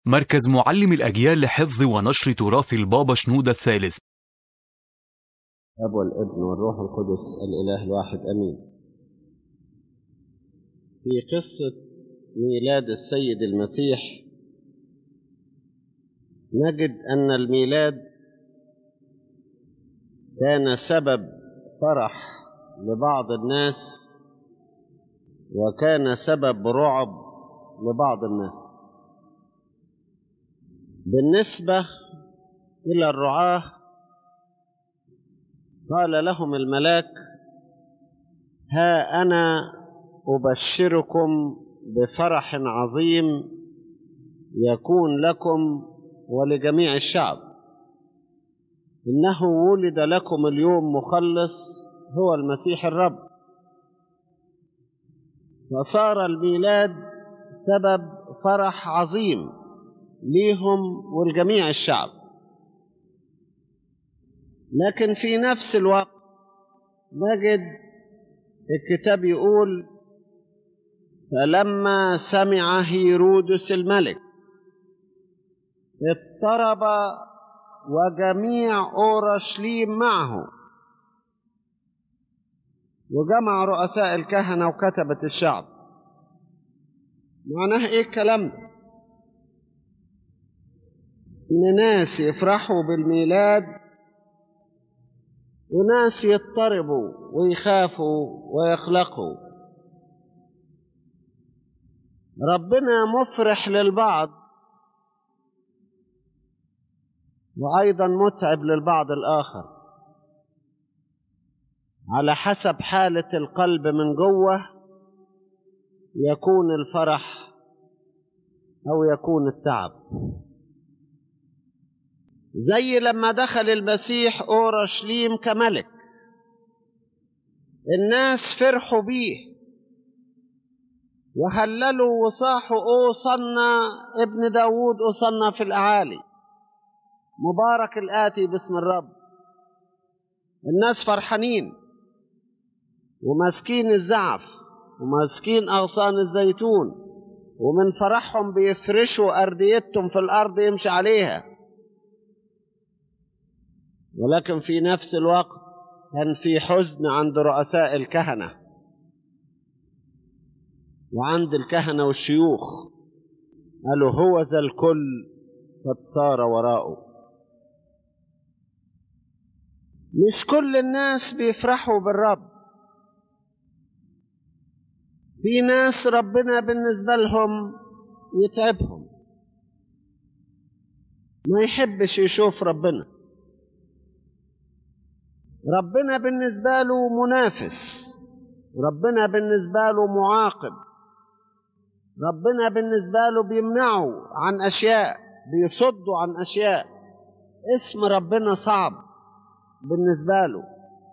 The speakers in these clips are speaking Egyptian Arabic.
مركز معلم الأجيال لحفظ ونشر تراث البابا شنودة الثالث الاب والابن والروح القدس الاله الواحد امين في قصه ميلاد السيد المسيح نجد ان الميلاد كان سبب فرح لبعض الناس وكان سبب رعب لبعض الناس بالنسبه الى الرعاه قال لهم الملاك ها انا ابشركم بفرح عظيم يكون لكم ولجميع الشعب انه ولد لكم اليوم مخلص هو المسيح الرب فصار الميلاد سبب فرح عظيم ليهم ولجميع الشعب لكن في نفس الوقت نجد الكتاب يقول فلما سمع هيرودس الملك اضطرب وجميع اورشليم معه وجمع رؤساء الكهنه وكتبه الشعب معناه ايه الكلام ده ان ناس يفرحوا بالميلاد وناس يضطربوا ويخافوا ويخلقوا ربنا مفرح للبعض وايضا متعب للبعض الاخر على حسب حاله القلب من جوه يكون الفرح او يكون التعب زي لما دخل المسيح اورشليم كملك الناس فرحوا بيه وهللوا وصاحوا اوصلنا ابن داود اوصلنا في الاعالي مبارك الاتي باسم الرب الناس فرحانين وماسكين الزعف وماسكين اغصان الزيتون ومن فرحهم بيفرشوا ارديتهم في الارض يمشي عليها ولكن في نفس الوقت كان في حزن عند رؤساء الكهنه وعند الكهنه والشيوخ قالوا هو ذا الكل قد صار وراءه مش كل الناس بيفرحوا بالرب في ناس ربنا بالنسبه لهم يتعبهم ما يحبش يشوف ربنا ربنا بالنسبة له منافس ربنا بالنسبة له معاقب ربنا بالنسبة له بيمنعه عن أشياء بيصده عن أشياء اسم ربنا صعب بالنسبة له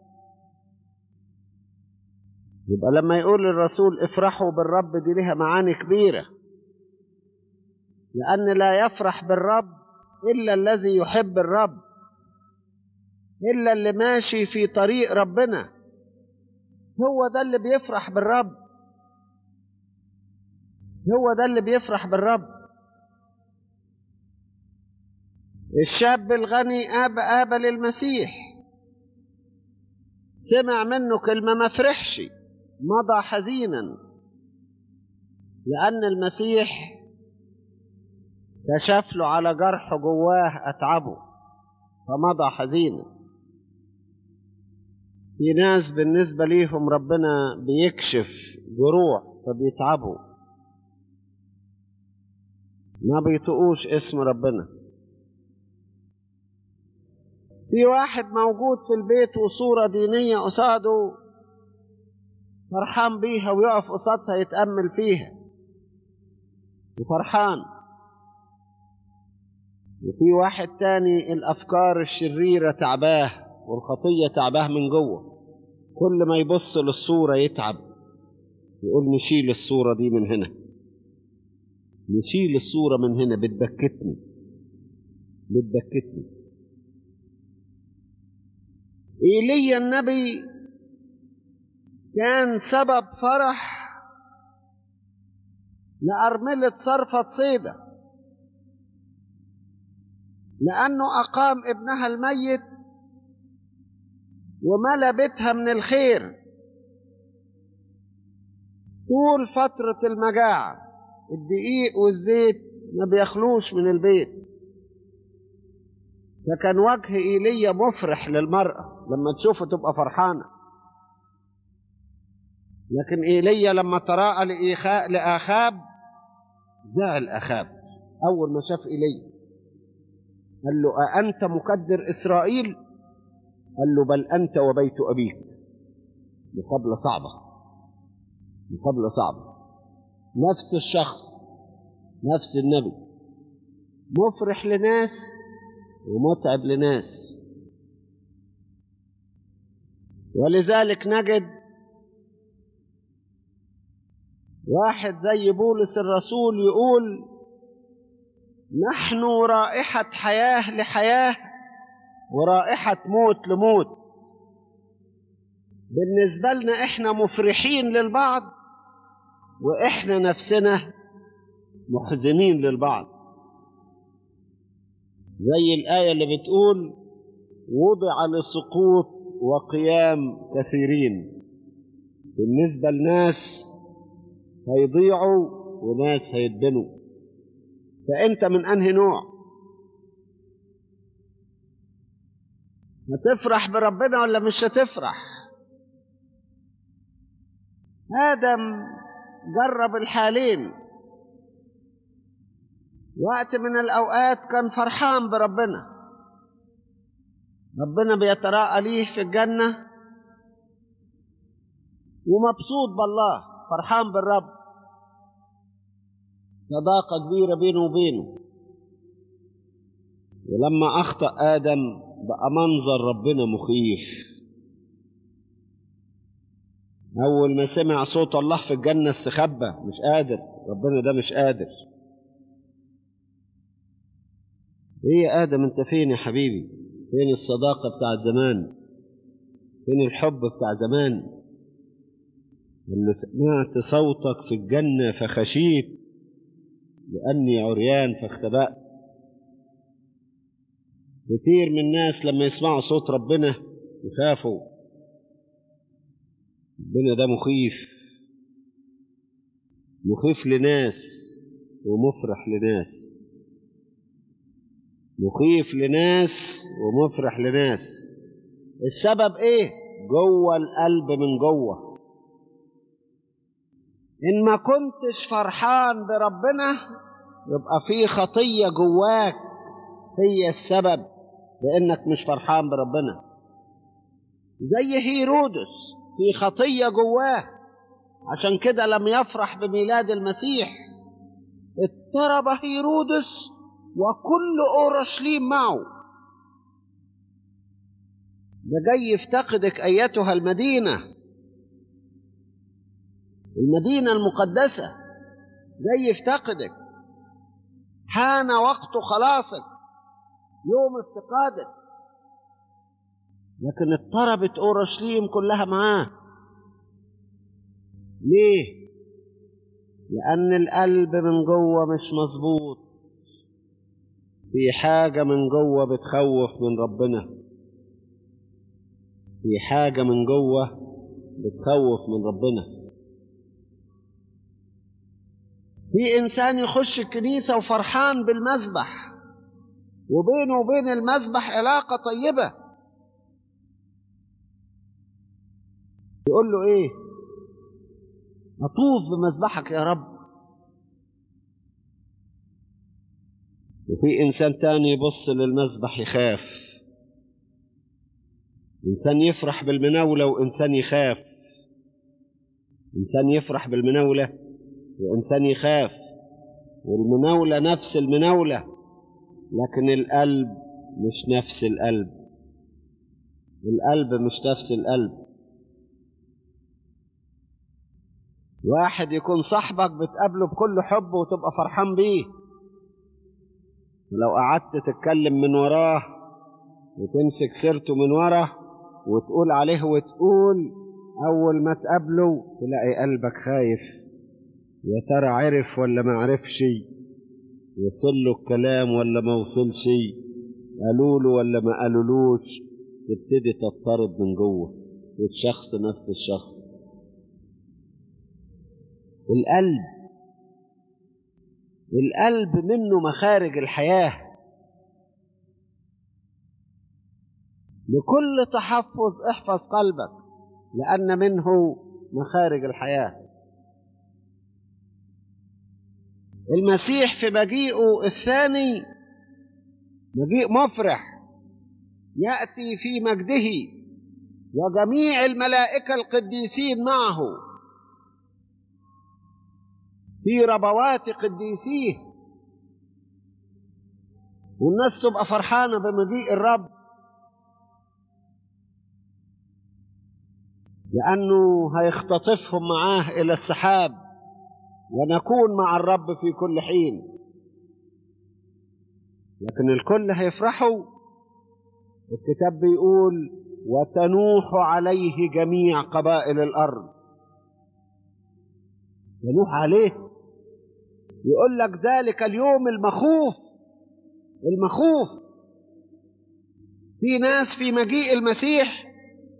يبقى لما يقول الرسول افرحوا بالرب دي لها معاني كبيرة لأن لا يفرح بالرب إلا الذي يحب الرب إلا اللي ماشي في طريق ربنا هو ده اللي بيفرح بالرب هو ده اللي بيفرح بالرب الشاب الغني آب قابل المسيح سمع منه كلمة ما فرحش مضى حزينا لأن المسيح كشف له على جرح جواه أتعبه فمضى حزينا في ناس بالنسبة ليهم ربنا بيكشف جروح فبيتعبوا ما بيطقوش اسم ربنا في واحد موجود في البيت وصورة دينية قصاده فرحان بيها ويقف قصادها يتأمل فيها وفرحان وفي واحد تاني الأفكار الشريرة تعباه والخطية تعباه من جوه كل ما يبص للصورة يتعب يقول نشيل الصورة دي من هنا نشيل الصورة من هنا بتبكتني بتبكتني إيليا النبي كان سبب فرح لأرملة صرفة صيدة لأنه أقام ابنها الميت وملا بيتها من الخير طول فترة المجاعة الدقيق والزيت ما بيخلوش من البيت فكان وجه إيليا مفرح للمرأة لما تشوفه تبقى فرحانة لكن إيليا لما تراءى لإيخاء لآخاب زعل أخاب أول ما شاف إيليا قال له أأنت مكدر إسرائيل قال له بل أنت وبيت أبيك مقابلة صعبة مقابلة صعبة نفس الشخص نفس النبي مفرح لناس ومتعب لناس ولذلك نجد واحد زي بولس الرسول يقول نحن رائحة حياة لحياة ورائحة موت لموت بالنسبة لنا احنا مفرحين للبعض واحنا نفسنا محزنين للبعض زي الآية اللي بتقول وضع لسقوط وقيام كثيرين بالنسبة لناس هيضيعوا وناس هيتبنوا فأنت من أنهي نوع هتفرح بربنا ولا مش هتفرح آدم جرب الحالين وقت من الأوقات كان فرحان بربنا ربنا بيتراءى ليه في الجنة ومبسوط بالله فرحان بالرب صداقة كبيرة بينه وبينه ولما أخطأ آدم بقى منظر ربنا مخيف أول ما سمع صوت الله في الجنة استخبى مش قادر ربنا ده مش قادر ايه يا ادم انت فين يا حبيبي فين الصداقه بتاع زمان فين الحب بتاع زمان اللي سمعت صوتك في الجنه فخشيت لاني عريان فاختبأت كتير من الناس لما يسمعوا صوت ربنا يخافوا ربنا ده مخيف مخيف لناس ومفرح لناس مخيف لناس ومفرح لناس السبب ايه جوه القلب من جوه ان ما كنتش فرحان بربنا يبقى في خطيه جواك هي السبب لانك مش فرحان بربنا زي هيرودس في خطيه جواه عشان كده لم يفرح بميلاد المسيح اضطرب هيرودس وكل اورشليم معه ده جاي يفتقدك ايتها المدينه المدينه المقدسه جاي يفتقدك حان وقت خلاصك يوم افتقادك لكن اضطربت اورشليم كلها معاه ليه لان القلب من جوه مش مظبوط في حاجة من جوه بتخوف من ربنا في حاجة من جوه بتخوف من ربنا في إنسان يخش الكنيسة وفرحان بالمذبح وبينه وبين المذبح علاقة طيبة يقول له إيه أطوف بمذبحك يا رب وفي إنسان تاني يبص للمذبح يخاف إنسان يفرح بالمناولة وإنسان يخاف إنسان يفرح بالمناولة وإنسان يخاف والمناولة نفس المناولة لكن القلب مش نفس القلب القلب مش نفس القلب واحد يكون صاحبك بتقابله بكل حب وتبقى فرحان بيه لو قعدت تتكلم من وراه وتمسك سيرته من وراه وتقول عليه وتقول أول ما تقابله تلاقي قلبك خايف يا ترى عرف ولا ما عرفش وصل له الكلام ولا ما وصلش قالوا له ولا ما قالولوش تبتدي تضطرب من جوه والشخص نفس الشخص القلب القلب منه مخارج الحياة لكل تحفظ احفظ قلبك لأن منه مخارج الحياة المسيح في مجيئه الثاني مجيء مفرح يأتي في مجده وجميع الملائكة القديسين معه في ربوات قديسيه والناس تبقى فرحانة بمجيء الرب لأنه هيختطفهم معاه إلى السحاب ونكون مع الرب في كل حين لكن الكل هيفرحوا الكتاب بيقول وتنوح عليه جميع قبائل الأرض تنوح عليه يقول لك ذلك اليوم المخوف المخوف في ناس في مجيء المسيح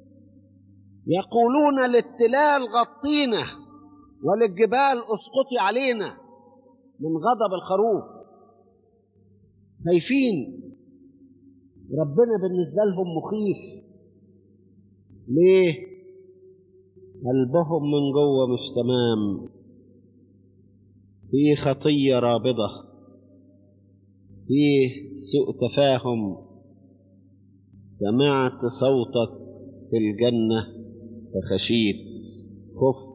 يقولون للتلال غطينا وللجبال اسقطي علينا من غضب الخروف خايفين ربنا بالنسبة لهم مخيف ليه قلبهم من جوه مش تمام في خطية رابضة فيه سوء تفاهم سمعت صوتك في الجنة فخشيت خفت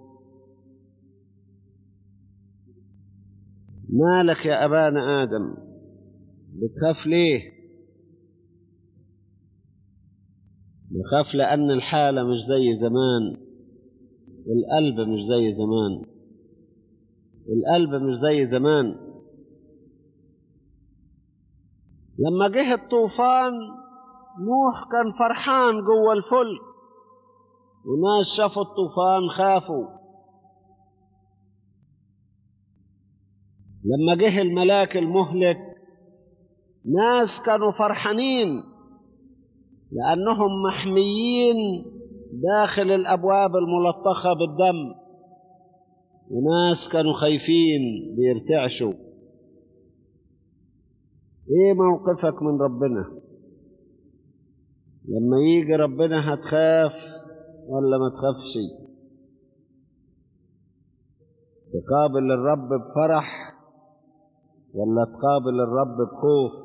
مالك يا أبانا آدم بتخاف ليه بخاف لأن الحالة مش زي زمان القلب مش زي زمان القلب مش زي زمان لما جه الطوفان نوح كان فرحان جوه الفلك وناس شافوا الطوفان خافوا لما جه الملاك المهلك ناس كانوا فرحانين لأنهم محميين داخل الأبواب الملطخة بالدم وناس كانوا خايفين بيرتعشوا ايه موقفك من ربنا لما يجي ربنا هتخاف ولا ما تخافش تقابل الرب بفرح ولا تقابل الرب بخوف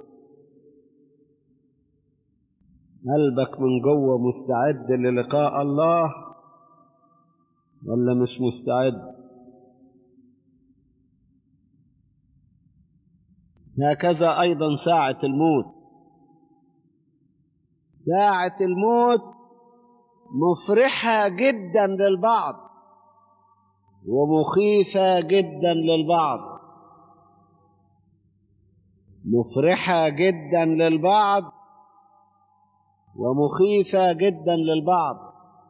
قلبك من جوه مستعد للقاء الله ولا مش مستعد هكذا أيضا ساعة الموت ساعة الموت مفرحة جدا للبعض ومخيفة جدا للبعض مفرحة جدا للبعض ومخيفة جدا للبعض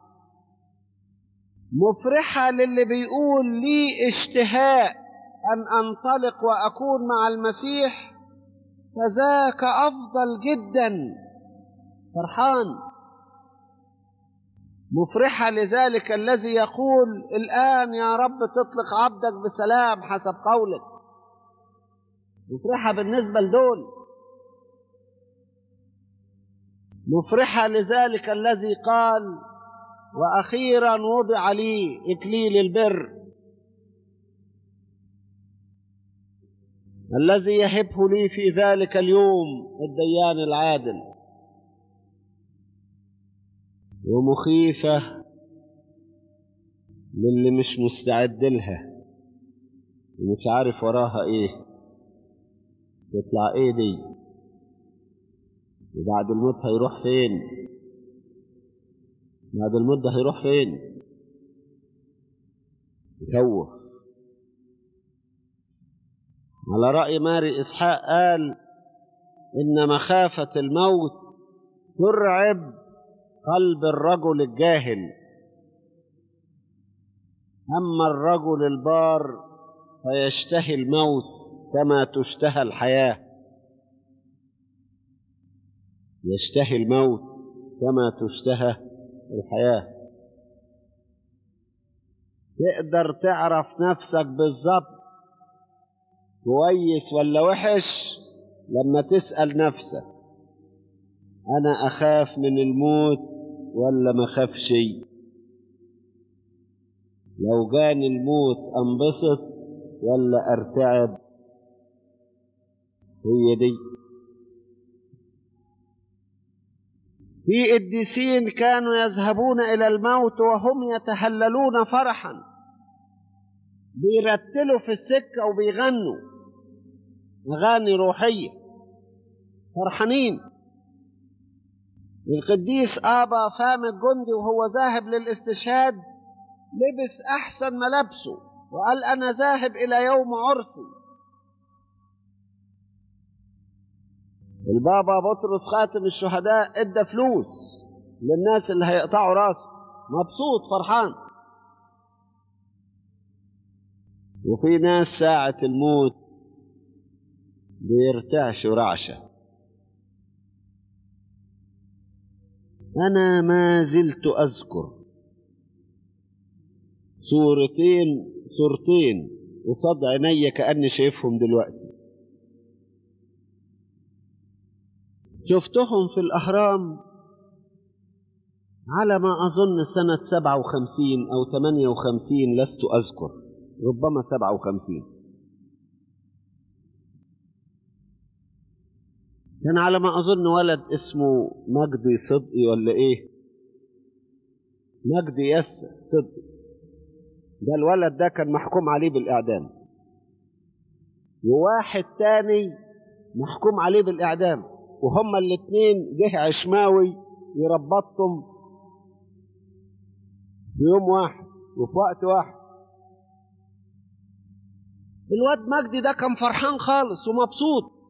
مفرحة للي بيقول لي اشتهاء أن أنطلق وأكون مع المسيح فذاك أفضل جدا فرحان مفرحة لذلك الذي يقول الآن يا رب تطلق عبدك بسلام حسب قولك مفرحة بالنسبة لدول مفرحة لذلك الذي قال وأخيرا وضع لي إكليل البر الذي يهبه لي في ذلك اليوم الديان العادل ومخيفة للي مش مستعد لها ومش عارف وراها ايه تطلع ايه دي وبعد الموت هيروح فين بعد الموت ده هيروح فين يخوف على رأي ماري إسحاق قال إن مخافة الموت ترعب قلب الرجل الجاهل أما الرجل البار فيشتهي الموت كما تشتهى الحياة يشتهي الموت كما تشتهى الحياة تقدر تعرف نفسك بالظبط كويس ولا وحش لما تسأل نفسك أنا أخاف من الموت ولا ما أخاف شيء لو جاني الموت أنبسط ولا أرتعب هي دي في قديسين كانوا يذهبون إلى الموت وهم يتهللون فرحا بيرتلوا في السكة وبيغنوا أغاني روحية فرحانين القديس آبا فام الجندي وهو ذاهب للاستشهاد لبس أحسن ملابسه وقال أنا ذاهب إلى يوم عرسي البابا بطرس خاتم الشهداء ادى فلوس للناس اللي هيقطعوا راسه مبسوط فرحان وفي ناس ساعة الموت بيرتعشوا رعشة أنا ما زلت أذكر صورتين صورتين قصاد عينيا كأني شايفهم دلوقتي شفتهم في الأهرام على ما أظن سنة سبعة وخمسين أو ثمانية وخمسين لست أذكر ربما سبعة وخمسين كان على ما أظن ولد اسمه مجدي صدقي ولا إيه مجدي يس صدقي ده الولد ده كان محكوم عليه بالإعدام وواحد تاني محكوم عليه بالإعدام وهما الاثنين جه عشماوي يربطهم في يوم واحد وفي وقت واحد الواد مجدي ده كان فرحان خالص ومبسوط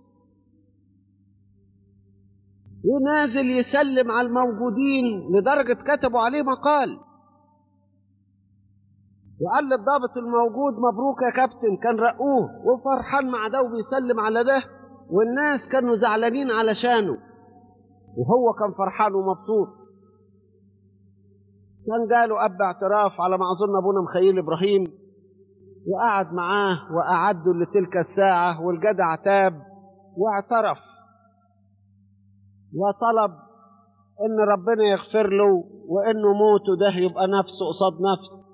ونازل يسلم على الموجودين لدرجة كتبوا عليه مقال وقال للضابط الموجود مبروك يا كابتن كان رقوه وفرحان مع ده وبيسلم على ده والناس كانوا زعلانين علشانه وهو كان فرحان ومبسوط كان جاله أب اعتراف على ما أظن أبونا مخيل إبراهيم وقعد معاه وأعدوا لتلك الساعة والجدع تاب واعترف وطلب إن ربنا يغفر له وإنه موته ده يبقى نفسه قصاد نفس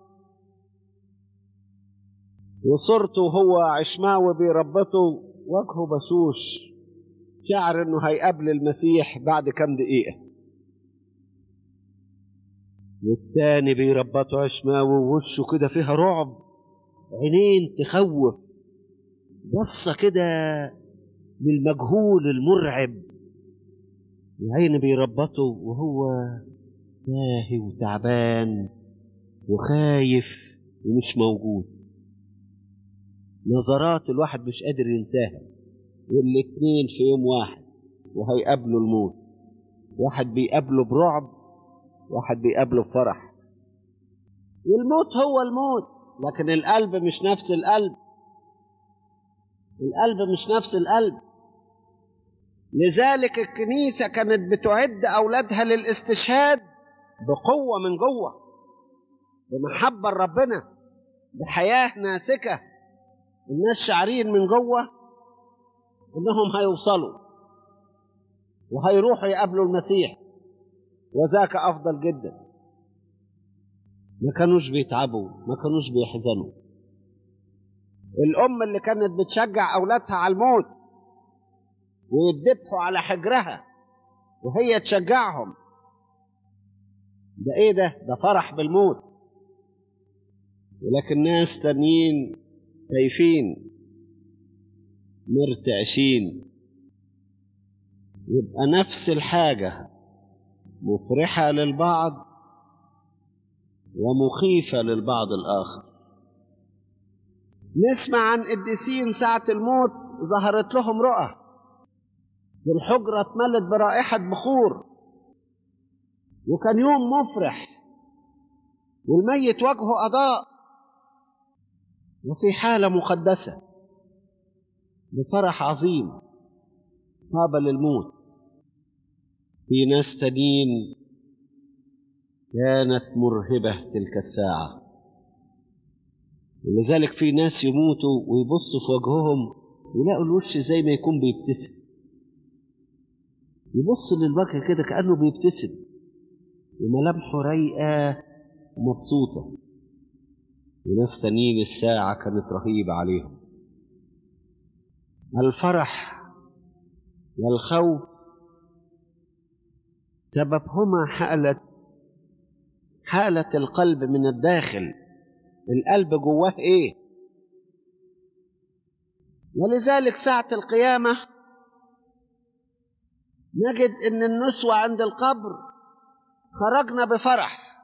وصورته هو عشماوي بيربطه وجهه بشوش شعر انه هيقابل المسيح بعد كام دقيقة والتاني بيربطه عشماوي ووشه كده فيها رعب عينين تخوف بصة كده للمجهول المرعب العين بيربطه وهو تاهي وتعبان وخايف ومش موجود نظرات الواحد مش قادر ينساها والاتنين في يوم واحد وهيقابلوا الموت واحد بيقابله برعب واحد بيقابله بفرح والموت هو الموت لكن القلب مش نفس القلب القلب مش نفس القلب لذلك الكنيسة كانت بتعد أولادها للاستشهاد بقوة من جوه بمحبة لربنا بحياة ناسكة الناس شعرين من جوه انهم هيوصلوا وهيروحوا يقابلوا المسيح وذاك افضل جدا ما كانوش بيتعبوا ما كانوش بيحزنوا الام اللي كانت بتشجع اولادها على الموت ويدبحوا على حجرها وهي تشجعهم ده ايه ده ده فرح بالموت ولكن ناس تانيين خايفين مرتعشين يبقى نفس الحاجة مفرحة للبعض ومخيفة للبعض الآخر نسمع عن قديسين ساعة الموت ظهرت لهم رؤى والحجرة اتملت برائحة بخور وكان يوم مفرح والميت وجهه أضاء وفي حالة مقدسة بفرح عظيم قابل الموت في ناس تانيين كانت مرهبة تلك الساعة ولذلك في ناس يموتوا ويبصوا في وجههم يلاقوا الوش زي ما يكون بيبتسم يبص للوجه كده كأنه بيبتسم وملامحه رايقة ومبسوطة وناس تانيين الساعة كانت رهيبة عليهم الفرح والخوف سببهما حالة حالة القلب من الداخل القلب جواه ايه ولذلك ساعة القيامة نجد ان النسوة عند القبر خرجنا بفرح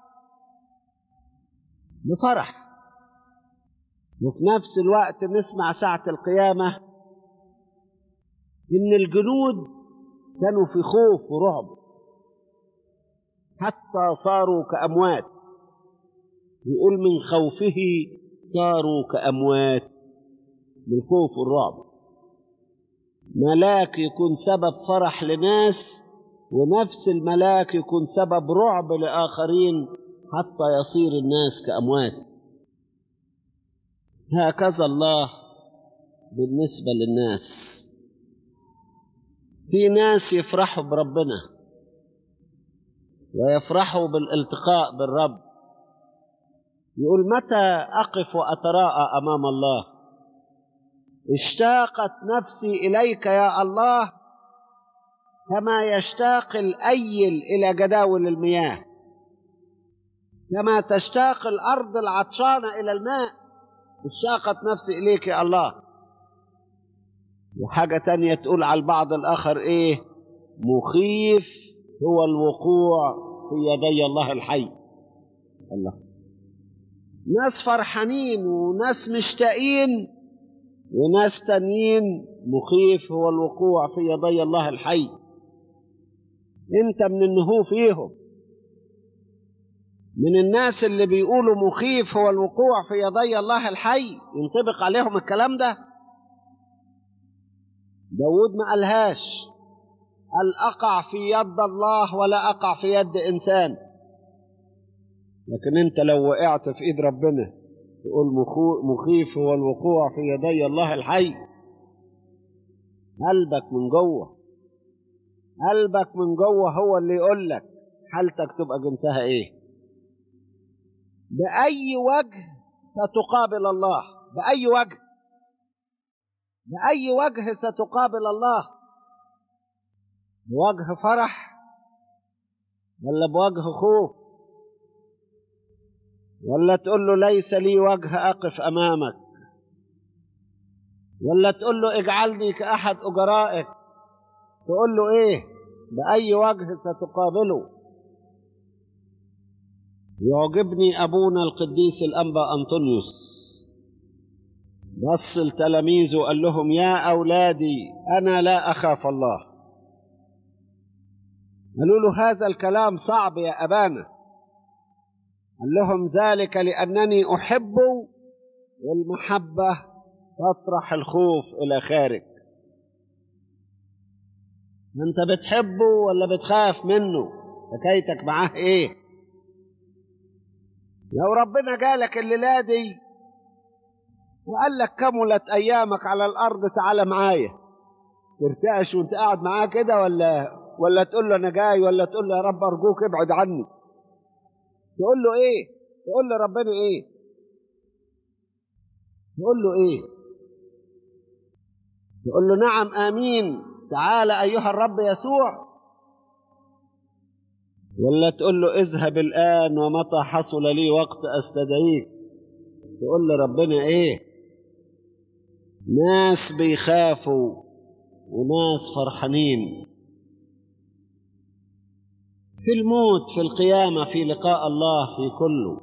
بفرح وفي نفس الوقت نسمع ساعة القيامة إن الجنود كانوا في خوف ورعب حتى صاروا كأموات يقول من خوفه صاروا كأموات من الخوف والرعب ملاك يكون سبب فرح لناس ونفس الملاك يكون سبب رعب لآخرين حتى يصير الناس كأموات هكذا الله بالنسبة للناس في ناس يفرحوا بربنا ويفرحوا بالالتقاء بالرب يقول متى أقف وأتراءى أمام الله اشتاقت نفسي إليك يا الله كما يشتاق الأيل إلى جداول المياه كما تشتاق الأرض العطشانة إلى الماء اشتاقت نفسي إليك يا الله وحاجة تانية تقول على البعض الآخر إيه مخيف هو الوقوع في يدي الله الحي الله ناس فرحانين وناس مشتاقين وناس تانيين مخيف هو الوقوع في يدي الله الحي انت من النهو فيهم من الناس اللي بيقولوا مخيف هو الوقوع في يدي الله الحي ينطبق عليهم الكلام ده داود ما قالهاش قال أقع في يد الله ولا أقع في يد إنسان لكن أنت لو وقعت في إيد ربنا تقول مخيف هو الوقوع في يدي الله الحي قلبك من جوه قلبك من جوه هو اللي يقول لك حالتك تبقى جنسها ايه بأي وجه ستقابل الله بأي وجه بأي وجه ستقابل الله بوجه فرح ولا بوجه خوف ولا تقول له ليس لي وجه أقف أمامك ولا تقول له اجعلني كأحد أجرائك تقول له إيه بأي وجه ستقابله يعجبني أبونا القديس الأنبا أنطونيوس بص لتلاميذه وقال لهم يا أولادي أنا لا أخاف الله قالوا له هذا الكلام صعب يا أبانا قال لهم ذلك لأنني أحبه والمحبة تطرح الخوف إلى خارج أنت بتحبه ولا بتخاف منه حكايتك معاه إيه لو ربنا جالك الليلة دي وقال لك كملت أيامك على الأرض تعالى معايا ترتعش وانت قاعد معاه كده ولا ولا تقول له أنا جاي ولا تقول له يا رب أرجوك ابعد عني تقول له إيه تقول له ربنا إيه تقول له إيه تقول له نعم آمين تعالى أيها الرب يسوع ولا تقول له اذهب الآن ومتى حصل لي وقت أستدعيك تقول له ربنا إيه ناس بيخافوا وناس فرحانين في الموت في القيامة في لقاء الله في كله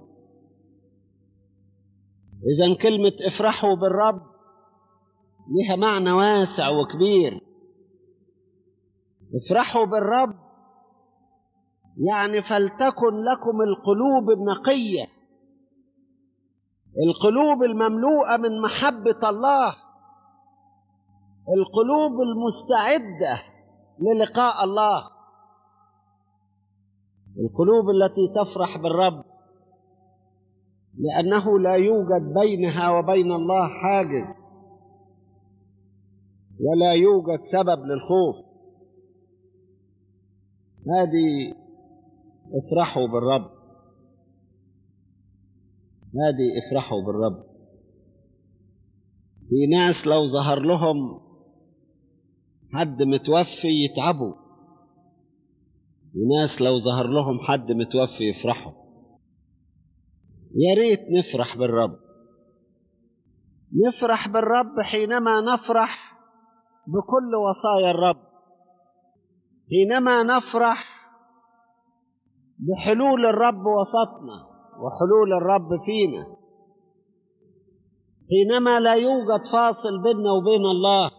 إذا كلمة افرحوا بالرب لها معنى واسع وكبير افرحوا بالرب يعني فلتكن لكم القلوب النقية القلوب المملوءة من محبة الله القلوب المستعدة للقاء الله القلوب التي تفرح بالرب لأنه لا يوجد بينها وبين الله حاجز ولا يوجد سبب للخوف هذه افرحوا بالرب هذه افرحوا بالرب في ناس لو ظهر لهم حد متوفي يتعبوا وناس لو ظهر لهم حد متوفي يفرحوا يا ريت نفرح بالرب نفرح بالرب حينما نفرح بكل وصايا الرب حينما نفرح بحلول الرب وسطنا وحلول الرب فينا حينما لا يوجد فاصل بيننا وبين الله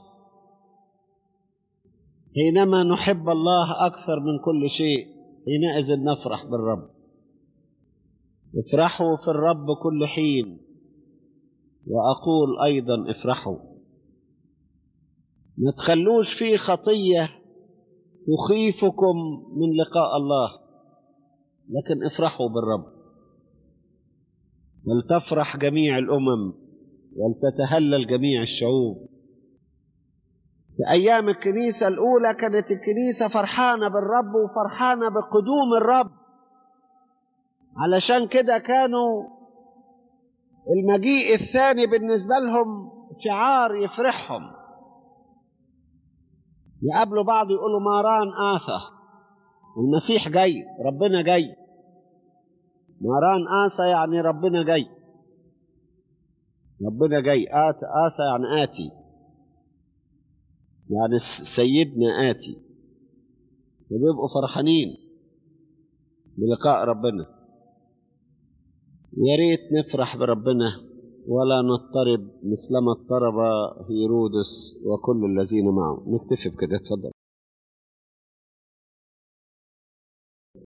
حينما نحب الله أكثر من كل شيء حينئذ نفرح بالرب افرحوا في الرب كل حين وأقول أيضا افرحوا ما تخلوش في خطية تخيفكم من لقاء الله لكن افرحوا بالرب ولتفرح جميع الأمم ولتتهلل جميع الشعوب في أيام الكنيسة الأولى كانت الكنيسة فرحانة بالرب وفرحانة بقدوم الرب علشان كده كانوا المجيء الثاني بالنسبة لهم شعار يفرحهم يقابلوا بعض يقولوا ماران آثى المسيح جاي ربنا جاي ماران آسى يعني ربنا جاي ربنا جاي آت آسى يعني آتي يعني سيدنا آتي فبيبقوا فرحانين بلقاء ربنا يا ريت نفرح بربنا ولا نضطرب مثلما اضطرب هيرودس وكل الذين معه نكتفي بكده اتفضل